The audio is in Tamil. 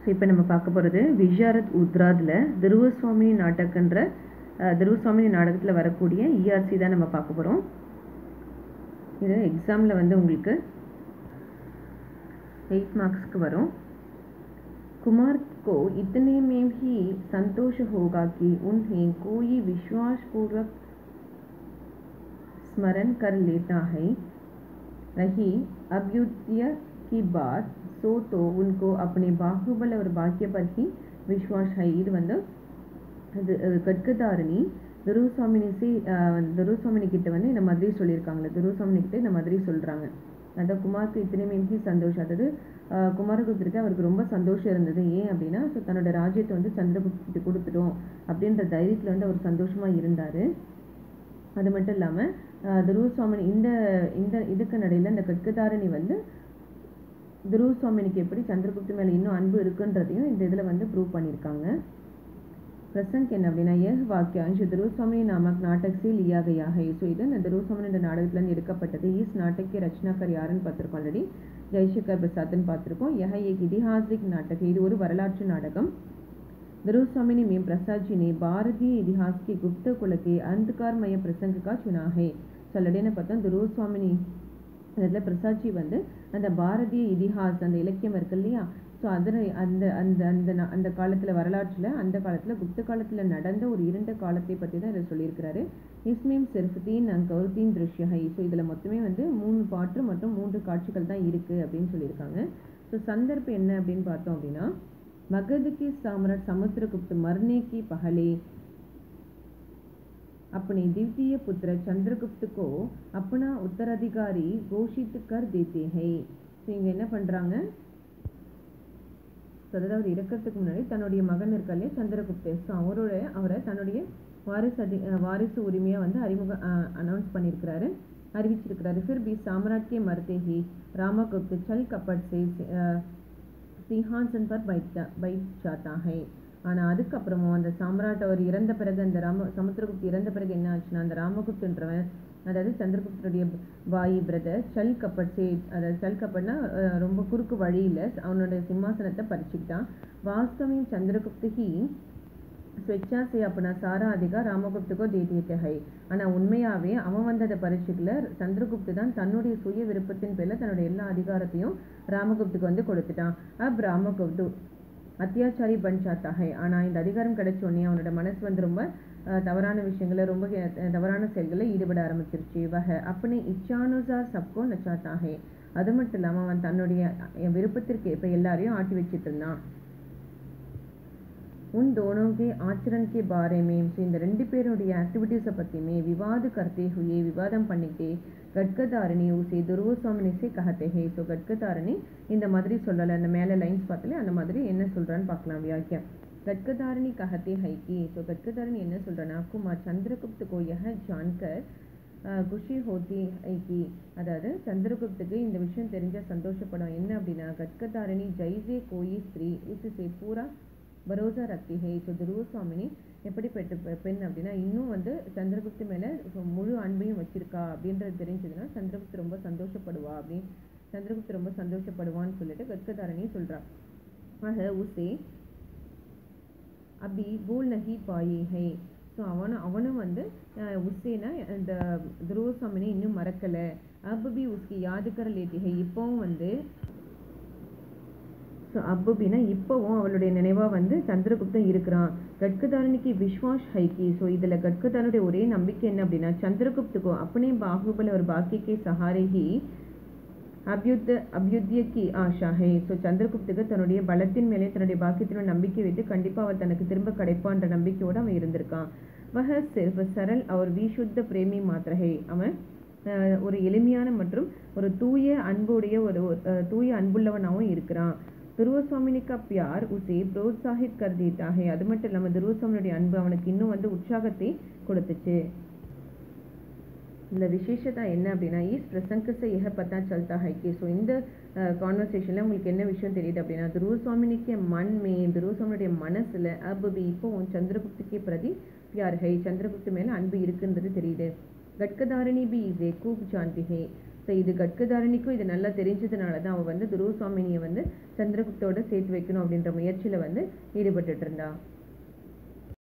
ஸோ இப்போ நம்ம பார்க்க போகிறது விஜயாரத் உத்ராதில் துருவசுவாமி நாட்டக்குன்ற அஹ், துருவசுவாமி நாடகத்தில் வரக்கூடிய இஆர்சி தான் நம்ம பார்க்க போகிறோம் இது எக்ஸாமில் வந்து உங்களுக்கு एट मार्क्स का वरों कुमार को इतने में ही संतोष होगा कि उन्हें कोई विश्वास पूर्वक स्मरण कर लेता है रही अभ्युदय की बात सो तो उनको अपने बाहुबल और भाग्य पर ही विश्वास है இது வந்து அது அது கட்கதாரணி துருவசாமினி சி துருவசாமினி கிட்ட வந்து இந்த மாதிரி சொல்லியிருக்காங்களே துருவசாமினி கிட்ட இந்த மாதிரி சொல்றாங்க அதான் குமாருக்கு இத்தனை மீன்கி சந்தோஷம் அதாவது ஆஹ் குமாரகுப்தருக்கு அவருக்கு ரொம்ப சந்தோஷம் இருந்தது ஏன் அப்படின்னா ஸோ தன்னோட ராஜ்யத்தை வந்து சந்திரகுப்துக்கு கொடுத்துட்டோம் அப்படின்ற தைரியத்தில் வந்து அவர் சந்தோஷமா இருந்தாரு அது மட்டும் இல்லாமல் துருவசுவாமி இந்த இந்த இதுக்கு நடையில் இந்த கட்கதாரணி வந்து துருவசுவாமினிக்கு எப்படி சந்திரகுப்து மேலே இன்னும் அன்பு இருக்குன்றதையும் இந்த இதில் வந்து ப்ரூவ் பண்ணியிருக்காங்க प्रसंग என்ன அப்படின்னா यह वाक्यांश துருவசுவாமி नामक नाटक से लिया गया है ஸோ இது இந்த துருவசுவாமி என்ற நாடகத்துலேருந்து எடுக்கப்பட்டது इस नाटक के रचनाकार யாருன்னு பார்த்துருக்கோம் ஆல்ரெடி ஜெய்சங்கர் பிரசாத்னு பார்த்துருக்கோம் यह एक ऐतिहासिक नाटक है இது ஒரு வரலாற்று நாடகம் दुरुस्वामी में प्रसाद जी ने भारतीय इतिहास के गुप्त कुल के अंधकारमय प्रसंग का चुना है ஸோ ஆல்ரெடி என்ன பார்த்தோம் துருவசுவாமினி அதில் பிரசாத்ஜி வந்து அந்த பாரதிய இதிஹாஸ் அந்த இலக்கியம் இருக்கு இல்லையா ஸோ அதில் அந்த அந்த அந்த ந- அந்த காலத்தில் வரலாற்றில் அந்த காலத்தில் குப்த காலத்தில் நடந்த ஒரு இரண்டு காலத்தை பற்றி தான் இதில் சொல்லியிருக்கிறாரு இஸ்மீம் சிர்ஃப் தீன் அங்கௌர் தீன் திருஷ்யஹை ஸோ இதில் மொத்தமே வந்து மூணு பாட்டு மற்றும் மூன்று காட்சிகள் தான் இருக்குது அப்படின்னு சொல்லியிருக்காங்க ஸோ சந்தர்ப்பம் என்ன அப்படின்னு பார்த்தோம் அப்படின்னா मगध के सम्राट समुद्रगुप्त मरने की पहले अपने द्वितीय पुत्र चंद्रगुप्त को अपना उत्तराधिकारी घोषित कर देते हैं ஸோ இவங்க என்ன பண்ணுறாங்க அதாவது அவர் இறக்கிறதுக்கு முன்னாடி தன்னுடைய மகன் இருக்காலே சந்திரகுப்தர் ஸோ அவரோட அவரை தன்னுடைய வாரிசு அதி அஹ் வாரிசு உரிமையாக வந்து அறிமுக அனௌன்ஸ் பண்ணியிருக்கிறாரு அறிவிச்சிருக்கிறாரு फिर भी सम्राट के मरते ही रामगुप्त छल कपट से अह, சிங்ஹாசன் பர் பைட் பைட் ஜாத்தா ஹை ஆனால் அதுக்கப்புறமும் அந்த சாம்ராட் அவர் இறந்த பிறகு அந்த ராம சமுத்திரகுப்த் இறந்த பிறகு என்ன ஆச்சுன்னா அந்த ராமகுப்துன்றவன் அதாவது சந்திரகுப்தருடைய பாய் பிரதர் சல் கப்பட் சே அதாவது சல் கப்பட்னா அஹ், ரொம்ப குறுக்கு வழியில் அவனுடைய சிம்மாசனத்தை பறிச்சுக்கிட்டான் வாஸ்தவின் சந்திரகுப்து ஹி ஸ்வெச்சா से अपना सारा अधिकार ராமகுப்து को दे देते है ஆனால் உண்மையாகவே அவன் வந்து அதை பரிசுக்கல சந்திரகுப்து தான் தன்னுடைய சுய விருப்பத்தின் பேரில் தன்னுடைய எல்லா அதிகாரத்தையும் ராமகுப்துக்கு வந்து கொடுத்துட்டான் அப் ராமகுப்து அத்தியாச்சாரி பன் சாத்தா ஹை ஆனால் இந்த அதிகாரம் கிடைச்ச உடனே அவனோட மனசு வந்து ரொம்ப அஹ், தவறான விஷயங்களை ரொம்ப அஹ், தவறான செயல்களில் ஈடுபட ஆரம்பிச்சிருச்சு வக அப்படி இச்சானுசார் சப்கோ நச்சாத்தா ஹை அது மட்டும் இல்லாமல் அவன் தன்னுடைய அஹ், விருப்பத்திற்கு இப்போ எல்லாரையும் ஆட்டி வச்சிட்டு இருந்தான் उन दोनों के आचरण के बारे में so இந்த ரெண்டு பேருடைய ஆக்டிவிட்டீஸை பற்றியுமே விவாद करते हुए விவாதம் பண்ணிக்கிட்டே கட்கதாரணி உசே துருவசுவாமினி சே கஹத்தே ஹே ஸோ கட்கதாரணி இந்த மாதிரி சொல்லலை அந்த மேலே லைன்ஸ் பார்த்தாலே அந்த மாதிரி என்ன சொல்கிறான்னு பார்க்கலாம் வியாக்கியம் கட்கதாரணி கஹத்தே ஹை கி ஸோ கட்கதாரணி என்ன சொல்கிறேன்னா குமார் சந்திரகுப்து கோ யஹ ஜான்கர் அஹ், குஷி ஹோத்தி ஹை கி அதாவது சந்திரகுப்துக்கு இந்த விஷயம் தெரிஞ்ச சந்தோஷப்படும் என்ன அப்படின்னா கட்கதாரணி ஜெய்சே கோயி ஸ்திரீ உசுசே பூரா பரோசா ரக்தி ஹே ஸோ துருவசுவாமினி எப்படிப்பட்ட பெ- பெண் அப்படின்னா இன்னும் வந்து சந்திரகுப்து மேலே முழு அன்பையும் வச்சிருக்கா அப்படின்றது தெரிஞ்சதுன்னா சந்திரகுப்து ரொம்ப சந்தோஷப்படுவா அப்படின்னு சந்திரகுப்து ரொம்ப சந்தோஷப்படுவான்னு சொல்லிட்டு கத்கதாரணி சொல்றா ஆக உசே அபி போல் நஹி பாயே ஹை ஸோ அவனும் அவனும் வந்து அஹ், உஸ்ஸேனா இந்த துருவசுவாமினை இன்னும் மறக்கலை அப் பி உஸ்கி யாதுக்கர லேட்டி ஹை இப்போவும் வந்து ஸோ அப்புபின்னா இப்போவும் அவளுடைய நினைவாக வந்து சந்திரகுப்தன் இருக்கிறான் கட்கதாரணிக்கு விஸ்வாஸ் ஹைக்கி ஸோ இதில் கட்கதாரனுடைய ஒரே நம்பிக்கை என்ன அப்படின்னா சந்திரகுப்துக்கோ அப்பனே பாகுபல ஒரு பாக்கியக்கே சஹாரேஹி அபியுத்த அபியுத்தியக்கி ஆஷா ஹே ஸோ சந்திரகுப்துக்கு தன்னுடைய பலத்தின் மேலே தன்னுடைய பாக்கியத்தின் நம்பிக்கை வைத்து கண்டிப்பாக அவர் தனக்கு திரும்ப கிடைப்பான்ற நம்பிக்கையோடு அவன் இருந்திருக்கான் வஹ சிர்ஃப் சரல் அவர் விஷுத்த பிரேமி மாத்திரஹே அவன் அஹ், ஒரு எளிமையான மற்றும் ஒரு தூய அன்புடைய ஒரு அஹ், தூய அன்புள்ளவனாகவும் இருக்கிறான் துருவசுவாமினி கா பியார் உசே புரோத்சாஹித் கர் தேத்தா ஹே அது மட்டும் இல்லாமல் துருவசுவாமியுடைய அன்பு அவனுக்கு இன்னும் வந்து உற்சாகத்தை கொடுத்துச்சு இதில் விசேஷதா என்ன அப்படின்னா ஈஸ் பிரசங்க से यह पता चलता है कि ஸோ இந்த கான்வர்சேஷனில் உங்களுக்கு என்ன விஷயம் தெரியுது அப்படின்னா துருவசுவாமினிக்கு மண் மே துருவசுவாமியுடைய மனசில் அப் பி இப்போ உன் சந்திரகுப்துக்கே பிரதி பியார் ஹை சந்திரகுப்து மேலே அன்பு இருக்குன்றது தெரியுது கட்கதாரணி பி இஸ் ஏ கூப் ஜான்தி ஹே ஸோ இது கட்கதாரணிக்கும் இது நல்லா தெரிஞ்சதுனால தான் அவள் வந்து துருவசுவாமினியை வந்து சந்திரகுப்தோட சேர்த்து வைக்கணும் அப்படின்ற முயற்சியில் வந்து ஈடுபட்டுட்டு இருந்தா